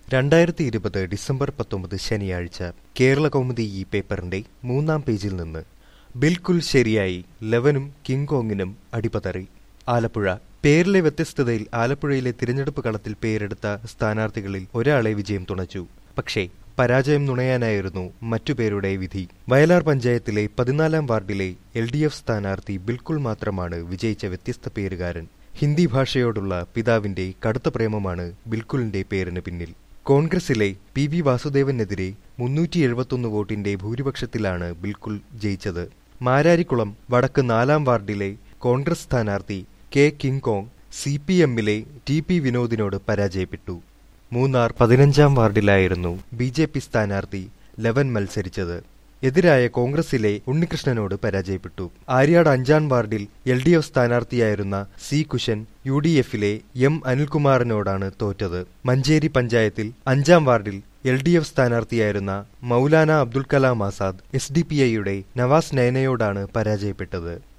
രണ്ടായിരത്തി ഇരുപത് ഡിസംബർ പത്തൊമ്പത് ശനിയാഴ്ച കേരള കൗമുദി ഈ പേപ്പറിന്റെ മൂന്നാം പേജിൽ നിന്ന് ബിൽക്കുൽ ശരിയായി ലെവനും കിങ്കോങ്ങിനും അടിപതറി ആലപ്പുഴ പേരിലെ വ്യത്യസ്തതയിൽ ആലപ്പുഴയിലെ തിരഞ്ഞെടുപ്പ് കളത്തിൽ പേരെടുത്ത സ്ഥാനാർത്ഥികളിൽ ഒരാളെ വിജയം തുണച്ചു പക്ഷേ പരാജയം നുണയാനായിരുന്നു മറ്റു പേരുടെ വിധി വയലാർ പഞ്ചായത്തിലെ പതിനാലാം വാർഡിലെ എൽ ഡി എഫ് സ്ഥാനാർത്ഥി ബിൽക്കുൽ മാത്രമാണ് വിജയിച്ച വ്യത്യസ്ത പേരുകാരൻ ഹിന്ദി ഭാഷയോടുള്ള പിതാവിന്റെ കടുത്ത പ്രേമമാണ് ബിൽക്കുലിന്റെ പേരിന് പിന്നിൽ കോൺഗ്രസിലെ പി വി വാസുദേവനെതിരെ മുന്നൂറ്റി എഴുപത്തൊന്ന് വോട്ടിന്റെ ഭൂരിപക്ഷത്തിലാണ് ബിൽക്കുൽ ജയിച്ചത് മാരാരിക്കുളം വടക്ക് നാലാം വാർഡിലെ കോൺഗ്രസ് സ്ഥാനാർത്ഥി കെ കിങ്കോങ് സി പി എമ്മിലെ ടി പി വിനോദിനോട് പരാജയപ്പെട്ടു മൂന്നാർ പതിനഞ്ചാം വാർഡിലായിരുന്നു ബി ജെ പി സ്ഥാനാർത്ഥി ലെവൻ മത്സരിച്ചത് എതിരായ കോൺഗ്രസിലെ ഉണ്ണികൃഷ്ണനോട് പരാജയപ്പെട്ടു ആര്യാട് അഞ്ചാം വാർഡിൽ എൽ ഡി എഫ് സ്ഥാനാർത്ഥിയായിരുന്ന സി കുശൻ യു ഡി എഫിലെ എം അനിൽകുമാറിനോടാണ് തോറ്റത് മഞ്ചേരി പഞ്ചായത്തിൽ അഞ്ചാം വാർഡിൽ എൽ ഡി എഫ് സ്ഥാനാർത്ഥിയായിരുന്ന Maulana Abdul Kalam Azad S D P ഐയുടെ നവാസ് നയനയോടാണ് പരാജയപ്പെട്ടത്